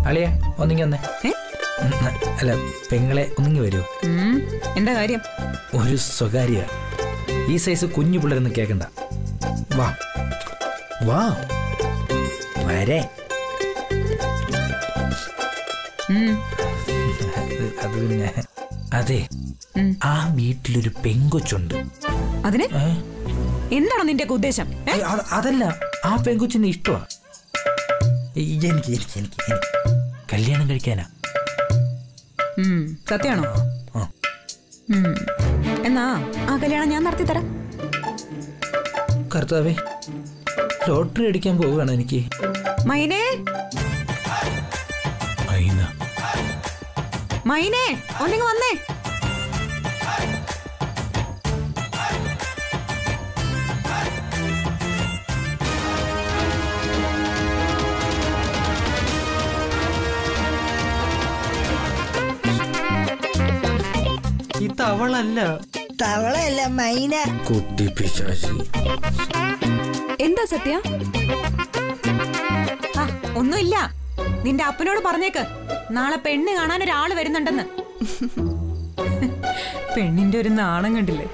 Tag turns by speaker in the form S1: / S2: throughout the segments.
S1: അളിയ ഒന്നിങ്ങി വന്നേ
S2: ഏ?
S1: ഉം, അല്ല പെങ്ങളെ ഒന്നിങ്ങി വരൂ
S2: ഉം, എന്താ കാര്യം
S1: ഒരു സ്വകാര്യ ഈ സൈസ് കുഞ്ഞു പിള്ളേരൊന്നും കേക്കണ്ട വാ വാ വരേ
S2: ഉം,
S1: അത് അത് പിന്നെ അതെ
S2: ഉം.
S1: ആ വീട്ടിലൊരു പെങ്കൊച്ചുണ്ട്
S2: അതിന്
S1: ഏ?
S2: എന്താണ് നിന്റെ ഉദ്ദേശം ഏ?
S1: ഏയ്, അത് അതല്ല ആ പെങ്കൊച്ചിനെ ഇഷ്ടമാ എനിക്ക് എനിക്ക് എനിക്ക് എനിക്ക് കല്യാണം കഴിക്കാനാ
S2: ഉം, സത്യാണോ
S1: ആ.
S2: ഉം, എന്നാ ആ കല്യാണം ഞാൻ നടത്തി തരാം
S1: കർത്താവേ ലോട്ടറി അടിക്കാൻ പോവുകയാണ് എനിക്ക്
S2: മൈനേ
S1: അയിന
S2: മൈനേ ഒന്നിങ്ങ് വന്നേ
S1: ഇത് അവളല്ല
S3: തവളയല്ല മൈന
S1: കുട്ടി പിശാചി
S2: എന്താ സത്യ ആ ഒന്നുമില്ല നിന്റെ അപ്പനോട് പറഞ്ഞേക്ക് നാളെ പെണ്ണ് കാണാൻ ഒരാള് വരുന്നുണ്ടെന്ന് പെണ്ണിന്റെ ഒരു നാണം കണ്ടില്ലേ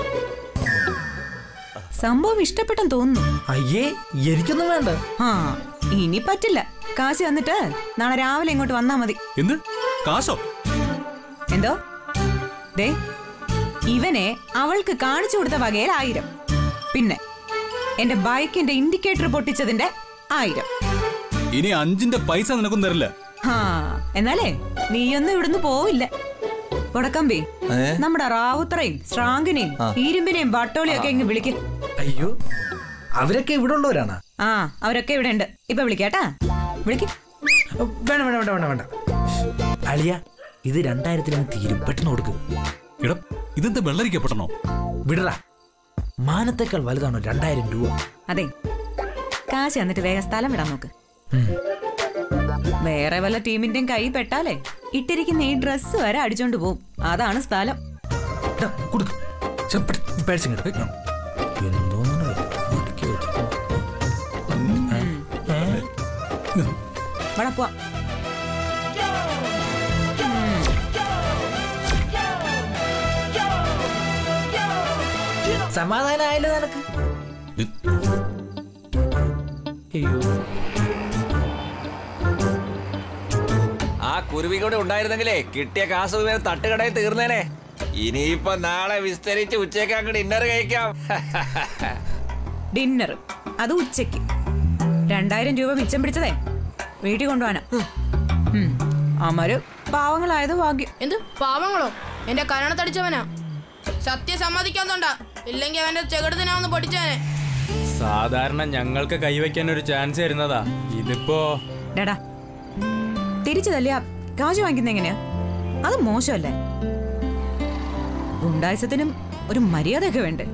S2: സംഭവം ഇഷ്ടപ്പെട്ടെന്ന് തോന്നുന്നു
S1: അയ്യേ എനിക്കൊന്നും വേണ്ട
S2: ആ ഇനി പറ്റില്ല കാശ് വന്നിട്ട് നാളെ രാവിലെ ഇങ്ങോട്ട് വന്നാ മതി
S4: എന്ത് കാശോ
S2: എന്തോ ദേ ഇവനെ അവൾക്ക് കാണിച്ചു കൊടുത്ത വകയിൽ ആയിരം പിന്നെ എന്റെ ബൈക്കിന്റെ ഇൻഡിക്കേറ്റർ പൊട്ടിച്ചതിന്റെ ആയിരം
S4: ഇനി അഞ്ചിന്റെ പൈസ നിനക്കും തരില്ല
S2: ഹാ എന്നാലേ നീയൊന്നും ഇവിടുന്ന് പോവില്ല കൊടക്കമ്പി നമ്മുടെ റാവുത്തറയും സ്ട്രാങ്കിനെയും ഇരുമ്പിനെയും വട്ടോളിയും ഒക്കെ ഇങ്ങ് വിളിക്ക്
S1: അയ്യോ അവരൊക്കെ ഇവിടെ ഉള്ളവരാണ്
S2: ആ അവരൊക്കെ ഇവിടെ ഉണ്ട് ഇപ്പൊ വിളിക്കാട്ടാ വിളിക്ക്
S1: വേണ്ട വേണ്ട വേണ്ട വേണ്ട വേണ്ട അളിയ ഇത് രണ്ടായിരത്തിലങ്ങ് തീരും പെട്ടെന്ന് കൊടുക്ക്
S4: ഇടം ഇതെന്താ വെള്ളരിക്കപ്പെട്ടണോ
S1: വിടറാ മാനത്തേക്കാൾ വലുതാണോ രണ്ടായിരം രൂപ
S2: അതെ കാശ് എന്നിട്ട് വേഗം സ്ഥലം വിടാൻ നോക്ക്
S1: ഉം.
S2: വേറെ വല്ല ടീമിന്റെയും കൈ പെട്ടാലേ ഇട്ടിരിക്കുന്ന ഈ ഡ്രസ്സ് വരെ അടിച്ചോണ്ട് പോവും അതാണ് സ്ഥലം
S1: ഇതാ, കൊടുക്ക് ശ്ശെ, പെട്ടെന്ന് പേഴ്സ് ഇങ്ങട്. ആ. എന്തോന്നാണ് ഇത്? അടുക്കി വെച്ചിട്ട്. ഏ? ഏ?
S2: ഇവിടെ പോവാം
S1: സമാധാനായല്ലോ നിനക്ക് അയ്യോ
S5: ആ കുരുവി കൂടെ ഉണ്ടായിരുന്നെങ്കിലേ കിട്ടിയ കാശ് മുഴുവൻ തട്ടുകടയിൽ തീർന്നേനെ ഇനിയിപ്പോ നാളെ വിസ്തരിച്ച് ഉച്ചയ്ക്ക് അങ്ങ് ഡിന്നർ കഴിക്കാം
S2: ഡിന്നർ അത് ഉച്ചയ്ക്ക് രണ്ടായിരം രൂപ മിച്ചം പിടിച്ചതേ വീട്ടിൽ കൊണ്ടുപോകാനാ ഉം. അമര് പാവങ്ങളായത് ഭാഗ്യം
S6: എന്ത് പാവങ്ങളോ എന്റെ കരണത്തടിച്ചവനാ സത്യം സമ്മതിക്കാൻ തൊണ്ട ഇല്ലെങ്കിൽ അവന്റെ ചെകിടത്തിനാവുന്ന പൊടിച്ചവനെ
S7: സാധാരണ ഞങ്ങൾക്ക് കൈവയ്ക്കാൻ ഒരു ചാൻസ് തരുന്നതാ ഇതിപ്പോ
S2: ഡാടാ തിരിച്ചു തല്ലിയ കാശ് വാങ്ങിക്കുന്ന എങ്ങനെയാ അത് മോശമല്ലേ ഗുണ്ടായുസത്തിനും ഒരു മര്യാദയൊക്കെ വേണ്ടേ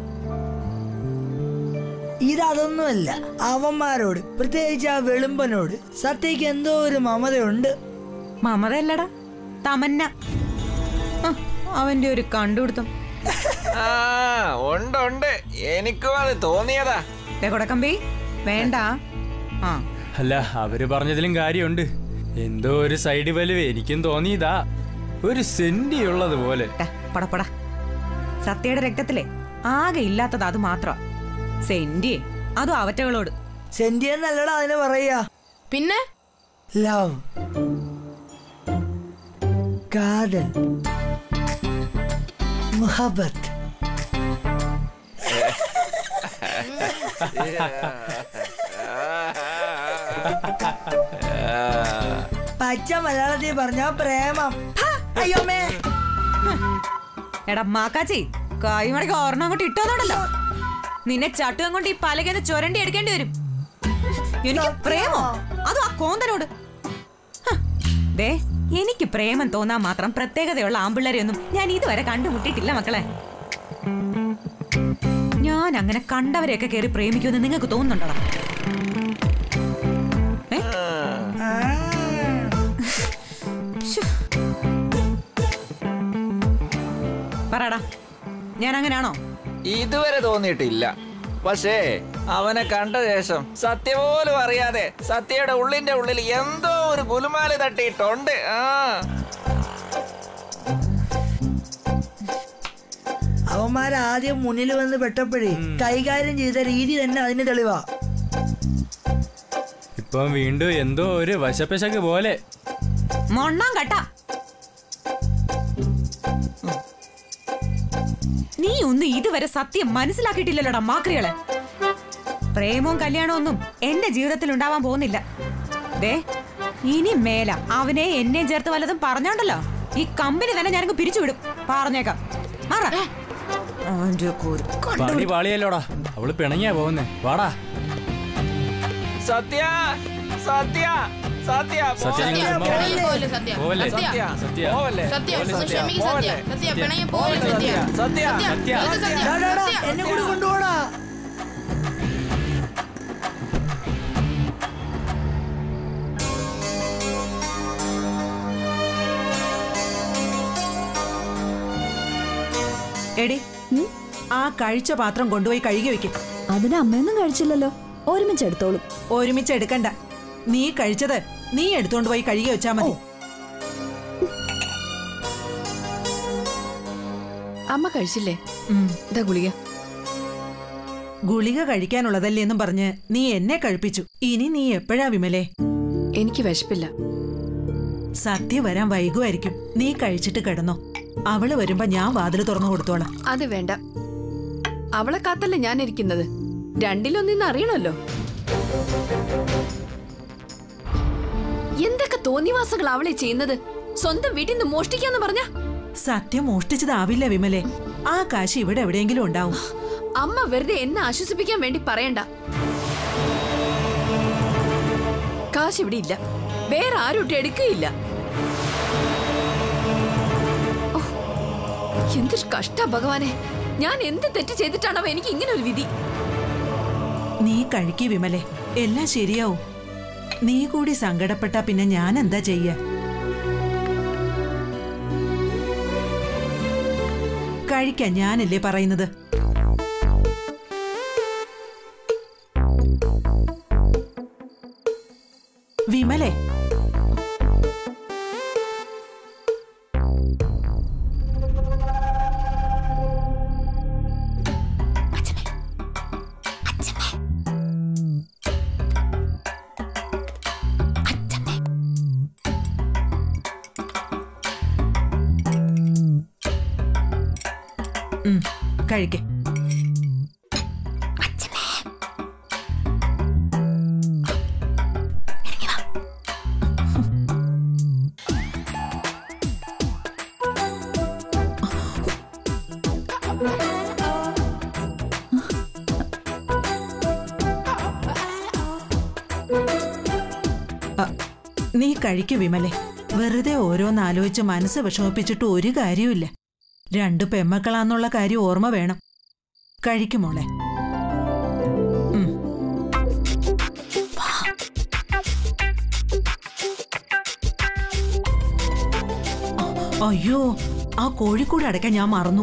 S3: ഇതൊന്നുമല്ല അവന്മാരോട് പ്രത്യേകിച്ച് ആ വെളുമ്പനോട് സത്യക്ക് എന്തോ ഒരു മമതയുണ്ട്
S2: മമതയല്ലടാ തമന്ന ആ, അവന്റെ ഒരു കണ്ടുപിടുത്തം
S5: ആ ഉണ്ട് ഉണ്ട് എനിക്കും അത് തോന്നിയതാ
S2: ദേ കൊടക്കമ്പി വേണ്ട ആ
S7: അല്ല അവര് പറഞ്ഞതിലും കാര്യമുണ്ട് എന്തോ ഒരു സൈഡ് വലിവ് എനിക്കും തോന്നിയതാ ഒരു സെന്റി ഉള്ളത് പോലെ
S2: ടാ, പട പട സത്യയുടെ രക്തത്തിലെ ആകെ ഇല്ലാത്തത് അത് മാത്രം സെന്റിയെ അതും അവറ്റകളോട്
S3: സെന്റി എന്നല്ലടാ അതിന് പറയാ
S6: പിന്നെ
S3: ലവ് കാതൽ മുഹബത്ത് പച്ച മലയാളത്തിൽ പറഞ്ഞ പ്രേമം ഹാ, അയ്യോ മേ
S2: എടാ മാക്കാച്ചി കായ്മടക്ക് ഓർണം അങ്ങോട്ട് ഇട്ടോന്നുണ്ടല്ലോ നിന്നെ ചട്ടുകം കൊണ്ട് ഈ പലകന്ന് ചുരണ്ടി എടുക്കേണ്ടി വരും എനിക്ക് പ്രേമോ അതും ആ കോന്തനോട് ഹ, ദേ എനിക്ക് പ്രേമം തോന്നാൻ മാത്രം പ്രത്യേകതയുള്ള ആമ്പിള്ളേരെയൊന്നും ഞാൻ ഇതുവരെ കണ്ടുമുട്ടിയിട്ടില്ല മക്കളെ ഞാൻ അങ്ങനെ കണ്ടവരെയൊക്കെ കയറി പ്രേമിക്കുമെന്ന് നിങ്ങൾക്ക് തോന്നുന്നുണ്ടോ ഏ ശ്ശോ. പറടാ ഞാൻ അങ്ങനെയാണോ
S5: ഇതുവരെ തോന്നിയിട്ടില്ല പക്ഷേ അവനെ കണ്ട ശേഷം സത്യ പോലും അറിയാതെ സത്യയുടെ ഉള്ളിന്റെ ഉള്ളിൽ എന്തോ ഒരു കുലുമാല തട്ടിയിട്ടുണ്ട് ആ
S3: അവന്മാർ ആദ്യം മുന്നിൽ വന്ന് പെട്ടപ്പോഴേ കൈകാര്യം ചെയ്ത രീതി തന്നെ അതിന് തെളിവാ
S7: ഇപ്പം വീണ്ടും എന്തോ ഒരു വശപ്പശക്ക് പോലെ
S2: മൊണ്ണാൻ കട്ട നീ ഒന്നും ഇതുവരെ സത്യം മനസ്സിലാക്കിയിട്ടില്ലല്ലോടാ മാക്രികളെ പ്രേമവും കല്യാണവും ഒന്നും എന്റെ ജീവിതത്തിൽ ഉണ്ടാവാൻ പോകുന്നില്ല ദേ ഇനി മേല അവനെ എന്നെ ചേർത്ത് വല്ലതും പറഞ്ഞോണ്ടല്ലോ ഈ കമ്പനി തന്നെ ഞാനങ്ങ് പിരിച്ചുവിടും പറഞ്ഞേക്കാം മാറ അവന്റെ കൂര്.
S7: പണി പാളിയല്ലോടാ അവള് പിണങ്ങിയാ പോകുന്നേ വാടാ
S5: സത്യ സത്യ സത്യ
S7: സത്യ
S6: സത്യ
S7: നിങ്ങൾ ചുമ്മാ
S6: പിണങ്ങി പോവല്ലേ സത്യ
S7: പോവല്ലേ?
S6: സത്യ
S7: സത്യ
S5: പോവല്ലേ?
S6: സത്യ
S7: പോവല്ലേ
S6: ഒന്ന്
S7: സത്യ?
S6: ക്ഷമിക്ക് സത്യ
S5: പോവല്ലേ?
S6: സത്യ പിണങ്ങി പോവല്ലേ സത്യ
S5: സത്യ
S6: സത്യ നിൽക്ക് സത്യ
S3: ഡാ, ഡാ, ഡാ,
S6: സത്യ
S3: എന്നെ കൂടി കൊണ്ടുപോടാ
S8: എടി ആ കഴിച്ച പാത്രം കൊണ്ടുപോയി കഴുകി വെക്കും
S9: അതിന് അമ്മയൊന്നും കഴിച്ചില്ലല്ലോ ഒരുമിച്ച് എടുത്തോളും
S8: ഒരുമിച്ച് എടുക്കണ്ട നീ കഴിച്ചത് നീ എടുത്തോണ്ട് പോയി കഴുകി വെച്ചാ മതി
S9: അമ്മ കഴിച്ചില്ലേ
S8: ഉം.
S9: ഇതാ ഗുളിക
S8: ഗുളിക കഴിക്കാനുള്ളതല്ലേ എന്നും പറഞ്ഞ് നീ എന്നെ കഴിപ്പിച്ചു ഇനി നീ എപ്പോഴാ വിമലേ
S9: എനിക്ക് വിശപ്പില്ല
S8: സത്യ വരാൻ വൈകുമായിരിക്കും നീ കഴിച്ചിട്ട് കിടന്നോ അവള് വരുമ്പോ ഞാൻ വാതില് തുറന്നു കൊടുത്തോളാം
S9: അത് വേണ്ട അവളെ കാത്തല്ലേ ഞാൻ ഇരിക്കുന്നത് രണ്ടിലൊന്നിന്ന് അറിയണല്ലോ എന്തൊക്കെ തോന്നിവാസങ്ങൾ അവളെ ചെയ്യുന്നത് സ്വന്തം വീട്ടിൽ നിന്ന് മോഷ്ടിക്കാന്ന് പറഞ്ഞ
S8: സത്യം മോഷ്ടിച്ചതാവില്ല വിമലേ ആ കാശ് ഇവിടെ എവിടെയെങ്കിലും ഉണ്ടാവും
S9: അമ്മ വെറുതെ എന്നെ ആശ്വസിപ്പിക്കാൻ വേണ്ടി പറയണ്ട കാശ് ഇവിടെ ഇല്ല വേറെ ആരോട്ടും എടുക്കുകയില്ല ഓ, എന്തൊരു കഷ്ട ഭഗവാനെ ഞാൻ എന്ത് തെറ്റ് ചെയ്തിട്ടാണോ എനിക്ക് ഇങ്ങനെ ഒരു വിധി
S8: നീ കഴിക്ക് വിമലേ എല്ലാം ശരിയാവും നീ കൂടി സങ്കടപ്പെട്ട പിന്നെ ഞാൻ എന്താ ചെയ്യ കഴിക്കാൻ ഞാനല്ലേ പറയുന്നത് വിമലേ ഉം, കഴിക്ക് അ, നീ കഴിക്കു വിമലെ വെറുതെ ഓരോന്നാലോചിച്ച് മനസ്സ് വിഷമിപ്പിച്ചിട്ട് ഒരു കാര്യമില്ല രണ്ടു പെമ്മക്കളാന്നുള്ള കാര്യം ഓർമ്മ വേണം കഴിക്കുമോളെ ഉം. അയ്യോ ആ കോഴിക്കൂട് അടയ്ക്കാൻ ഞാൻ മറന്നു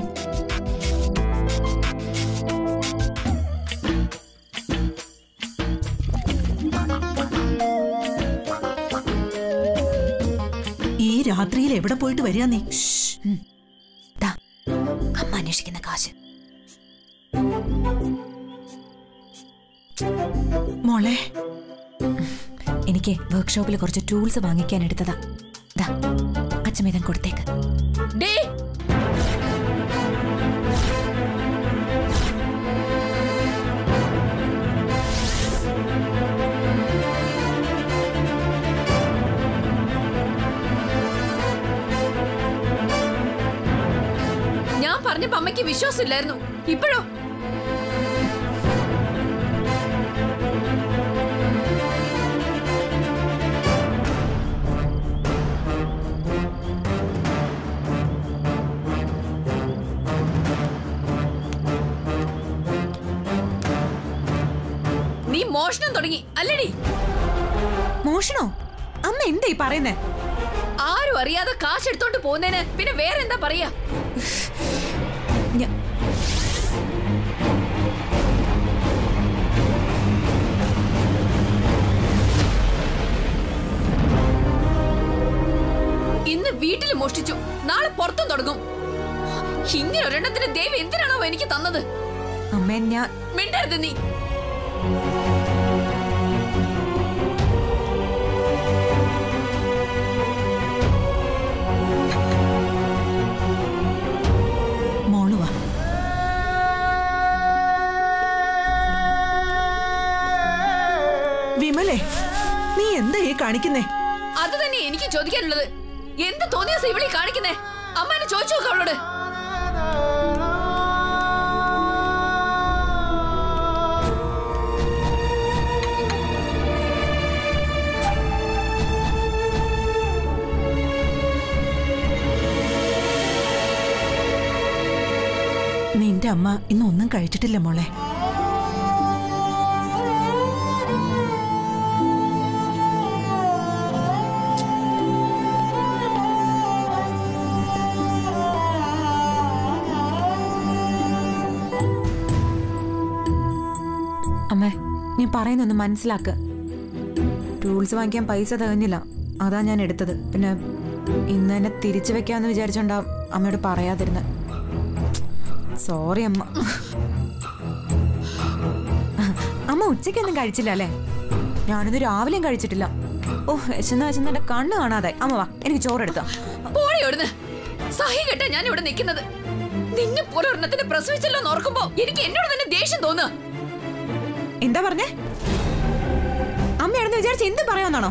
S8: ഈ രാത്രിയിൽ എവിടെ പോയിട്ട് വരിക നീ
S2: ദാ, അമ്മ അന്വേഷിക്കുന്ന കാശ്
S8: മോളെ
S2: എനിക്ക് വർക്ക്ഷോപ്പിൽ കുറച്ച് ടൂൾസ് വാങ്ങിക്കാൻ എടുത്തതാ ദാ അച്ഛമിതം കൊടുത്തേക്ക്
S9: ഡേ ഞാൻ പറഞ്ഞപ്പോ അമ്മയ്ക്ക് വിശ്വാസമില്ലായിരുന്നു ഇപ്പോഴോ നീ മോഷണം തുടങ്ങി അല്ലടി
S2: മോഷണോ അമ്മ എന്താ ഈ പറയുന്നേ
S9: ആരും അറിയാതെ കാശ് എടുത്തോണ്ട് പോകുന്നതിന് പിന്നെ വേറെ എന്താ പറയാ
S2: ഞ-
S9: വീട്ടിൽ മോഷ്ടിച്ചു നാളെ പുറത്തും തുടങ്ങും ഇങ്ങനെ ഒരെണ്ണത്തിന് ദേവി എന്തിനാണോ എനിക്ക് തന്നത്
S2: അമ്മേ ഞാൻ
S9: മിണ്ടരുത് നീ
S8: മോള് വാ വിമലേ നീ എന്താ ഈ കാണിക്കുന്നേ
S9: അത് തന്നെ എനിക്ക് ചോദിക്കാനുള്ളത് എന്ത് തോന്നിയ ഇവളി കാണിക്കുന്നേ അമ്മ എന്നെ ചോദിച്ചു നോക്ക് അവളോട്
S8: നിന്റെ അമ്മ ഇന്ന് ഒന്നും കഴിച്ചിട്ടില്ല മോളെ
S2: അമ്മേ ഞാൻ പറയുന്നൊന്ന് മനസ്സിലാക്ക് ടൂൾസ് വാങ്ങിക്കാൻ പൈസ തികഞ്ഞില്ല അതാ ഞാൻ എടുത്തത് പിന്നെ ഇന്ന് തന്നെ തിരിച്ചു വെക്കാന്ന് വിചാരിച്ചോണ്ടാ അമ്മയോട് പറയാതിരുന്നത് സോറി അമ്മ അമ്മ ഉച്ചയ്ക്കൊന്നും കഴിച്ചില്ല അല്ലേ ഞാനിന്ന് രാവിലെയും കഴിച്ചിട്ടില്ല ഓ വിശന്ന വിശന്ന എന്റെ കണ്ണ് കാണാതെ അമ്മ വാ എനിക്ക് ചോറെടുത്തോ
S9: പോടി അവിടുന്ന് സഹി കെട്ടാ ഞാൻ ഇവിടെ നിൽക്കുന്നത് നിന്നെ പോലെ ഒരെണ്ണത്തിന് പ്രസവിച്ചല്ലോ എന്ന് ഓർക്കുമ്പോ എനിക്ക് എന്നോട് തന്നെ ദേഷ്യം തോന്നുക
S2: എന്താ പറഞ്ഞേ അമ്മയാണെന്ന് വിചാരിച്ച് എന്ത് പറയാന്നാണോ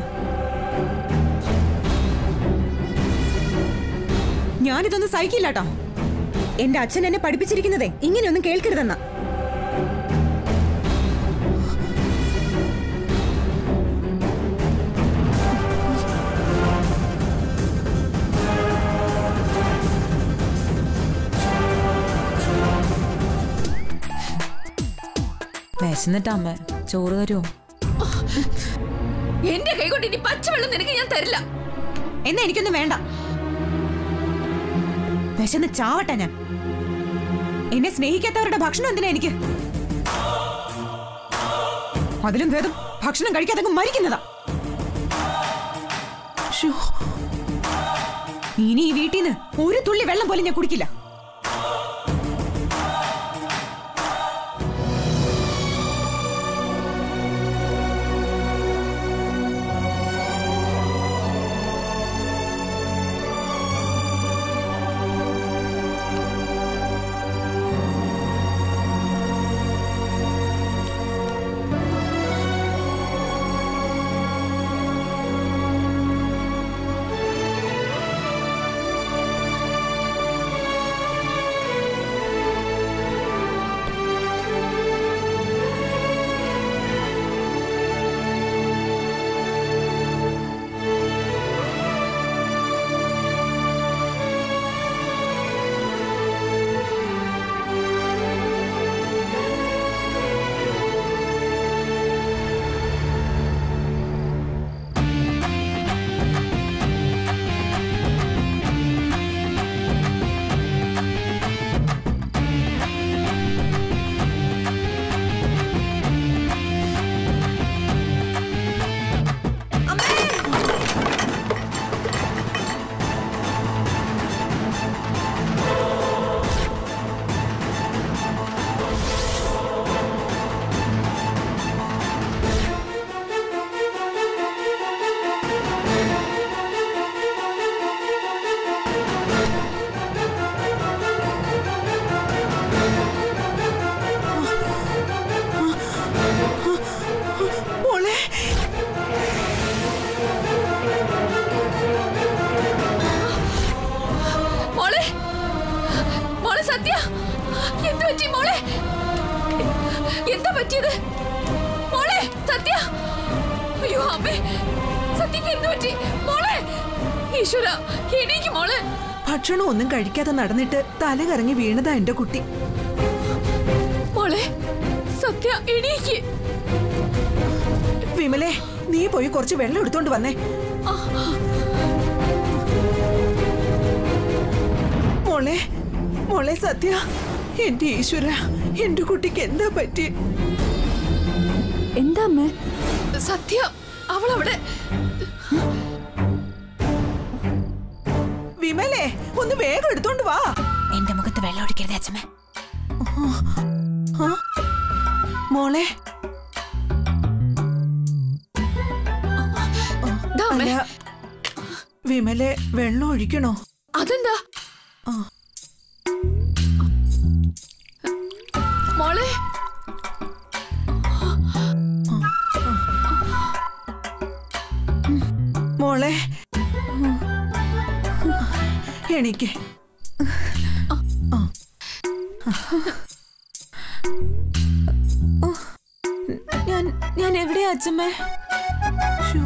S2: ഞാനിതൊന്നും സഹിക്കില്ല കേട്ടോ എന്റെ അച്ഛൻ എന്നെ പഠിപ്പിച്ചിരിക്കുന്നതേ ഇങ്ങനെയൊന്നും കേൾക്കരുതെന്നാ വിശന്നിട്ടാ അമ്മ ചോറ് തരുമോ
S9: എന്റെ കൈ കൊണ്ട് ഇനി പച്ചവെള്ളം നിനക്ക് ഞാൻ തരില്ല
S2: എന്നാ എനിക്കൊന്നും വേണ്ട വിശന്ന് ചാവട്ടെ ഞാൻ എന്നെ സ്നേഹിക്കാത്തവരുടെ ഭക്ഷണം എന്തിനാ എനിക്ക് അതിലും ഭേദം ഭക്ഷണം കഴിക്കാതെ അങ്ങ് മരിക്കുന്നതാ ശ്ശോ. ഇനി ഈ വീട്ടിൽ നിന്ന് ഒരു തുള്ളി വെള്ളം പോലും ഞാൻ കുടിക്കില്ല
S8: മോളെ
S9: മോളെ മോളെ സത്യ എന്ത് പറ്റി മോളെ എന്താ പറ്റിയത് മോളെ സത്യ അയ്യോ അമ്മേ സത്യക്ക് എന്ത് പറ്റി മോളെ ഈശ്വര എണീക്ക് മോളെ
S8: ഭക്ഷണം ഒന്നും കഴിക്കാതെ നടന്നിട്ട് തല കറങ്ങി വീണതാ എന്റെ കുട്ടി
S9: മോളെ സത്യ എണീക്ക്
S8: വിമലേ നീ പോയി കുറച്ച് വെള്ളം എടുത്തോണ്ട് വന്നേ മോളെ മോളെ സത്യ എന്റെ ഈശ്വര എന്റെ കുട്ടിക്ക് എന്താ പറ്റി
S9: എന്താ അമ്മ സത്യ അവളവിടെ
S8: വിമലേ ഒന്ന് വേഗം എടുത്തോണ്ട് വാ
S2: എന്റെ മുഖത്ത് വെള്ളം ഒഴിക്കരുതേ അച്ഛമ്മ
S8: ആ? മോളെ
S9: ദാ അമ്മേ.
S8: അല്ല വിമലെ വെള്ളം ഒഴിക്കണോ
S9: അതെന്താ
S8: ആ.
S9: മോളെ
S8: മോളെ എണീക്ക്
S2: ഞാൻ ഞാൻ എവിടെയാ അച്ഛമ്മേ ശ്ശോ.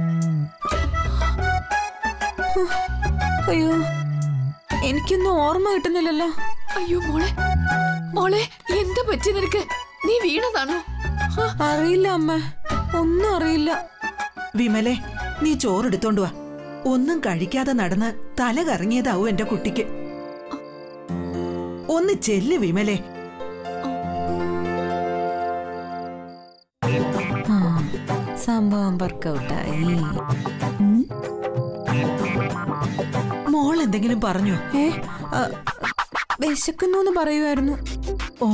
S2: അയ്യോ എനിക്കൊന്നും ഓർമ്മ കിട്ടുന്നില്ലല്ലോ
S9: അയ്യോ മോളെ മോളെ എന്താ പറ്റി നിനക്ക് നീ വീണതാണോ
S2: അറിയില്ല അമ്മ ഒന്നും അറിയില്ല
S8: വിമലെ നീ ചോറെടുത്തോണ്ട് വാ ഒന്നും കഴിക്കാതെ നടന്ന് തല കറങ്ങിയതാവും എന്റെ കുട്ടിക്ക് ഒന്ന് ചെല്ല് വിമലെ
S2: ആ, സംഭവം വർക്കൗട്ടായി
S8: മോൾ എന്തെങ്കിലും പറഞ്ഞോ
S2: ഏ ആ, വിശക്കുന്നു പറയുമായിരുന്നു
S8: ഓ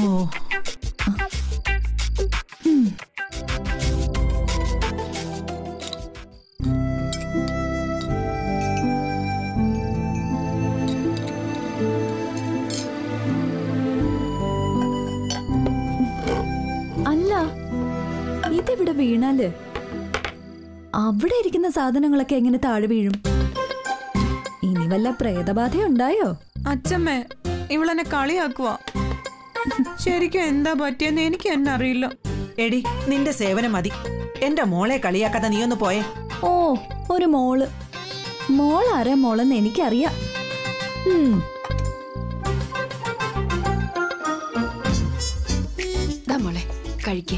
S10: അല്ല ഇതിവിടെ വീണാല് അവിടെ ഇരിക്കുന്ന സാധനങ്ങളൊക്കെ എങ്ങനെ താഴെ വീഴും ഇനി വല്ല പ്രേതബാധ ഉണ്ടായോ
S2: അച്ഛമ്മേ ഇവളെന്നെ കളിയാക്കുവാ ശരിക്കും എന്താ പറ്റിയെന്ന് എനിക്ക് എന്നെ അറിയില്ല
S8: എടി നിന്റെ സേവനം മതി എന്റെ മോളെ കളിയാക്കാതെ നീ ഒന്ന് പോയേ
S10: ഓ ഒരു മോള് മോളാരാ മോളെന്ന് എനിക്കറിയാം ഉം,
S9: ദാ മോളെ കഴിക്കേ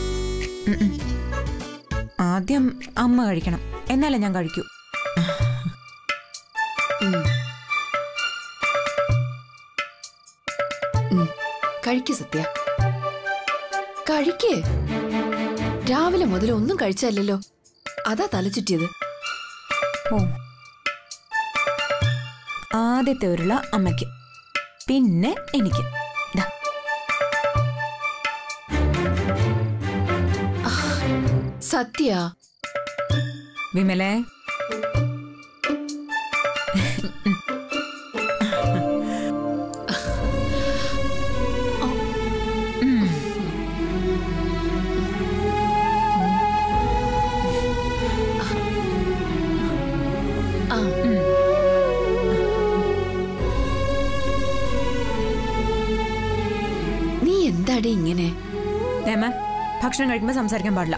S2: ആദ്യം അമ്മ കഴിക്കണം എന്നാലേ ഞാൻ കഴിക്കൂ
S9: കഴിക്ക് സത്യ കഴിക്കേ രാവിലെ മുതൽ ഒന്നും കഴിച്ചല്ലോ അതാ തല ചുറ്റിയത്
S2: ഓ ആദ്യത്തെ ഉരുള അമ്മയ്ക്ക് പിന്നെ എനിക്ക് ദാ.
S9: സത്യ
S2: വിമലേ
S9: ആ നീ എന്താടി ഇങ്ങനെ
S2: ഏമ്മ ഭക്ഷണം കഴിക്കുമ്പോൾ സംസാരിക്കാൻ പാടില്ല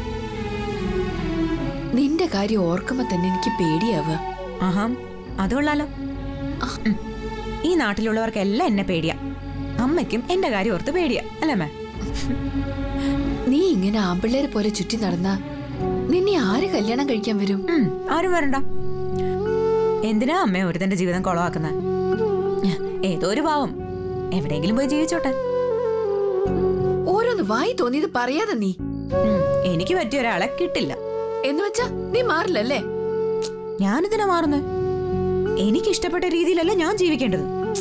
S9: നിന്റെ കാര്യം ഓർക്കുമ്പോ തന്നെ എനിക്ക് പേടിയാവുക
S2: ആഹാ അത് കൊള്ളാലോ ഉം. ഈ നാട്ടിലുള്ളവർക്കെല്ലാം എന്നെ പേടിയാ അമ്മയ്ക്കും എന്റെ കാര്യം ഓർത്ത് പേടിയാ അല്ലേ അമ്മേ
S9: നീ ഇങ്ങനെ ആമ്പിള്ളേരെ പോലെ ചുറ്റി നടന്ന നിന്നെ ആര് കല്യാണം കഴിക്കാൻ വരും
S2: ഉം, ആരും വരണ്ട എന്തിനാ അമ്മ ഒരുത്തന്റെ ജീവിതം കൊളവാക്കുന്ന ഏതോ ഒരു പാവം എവിടെയെങ്കിലും പോയി ജീവിച്ചോട്ടെ
S9: ഓരോന്ന് വായി തോന്നിയത് പറയാതെ നീ
S2: ഉം, എനിക്ക് പറ്റിയ ഒരാളെ കിട്ടില്ല
S9: എന്ന് വെച്ചാ നീ മാറില്ലല്ലേ
S2: ഞാനിതിനാ മാറുന്നത് എനിക്ക് ഇഷ്ടപ്പെട്ട രീതിയിലല്ല ഞാൻ ജീവിക്കേണ്ടത്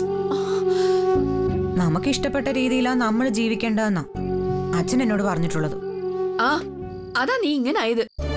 S2: നമുക്ക് ഇഷ്ടപ്പെട്ട രീതിയിലാ നമ്മൾ ജീവിക്കേണ്ടതെന്നാ അച്ഛൻ എന്നോട് പറഞ്ഞിട്ടുള്ളത്
S9: ആ അതാ നീ ഇങ്ങനെ ആയത്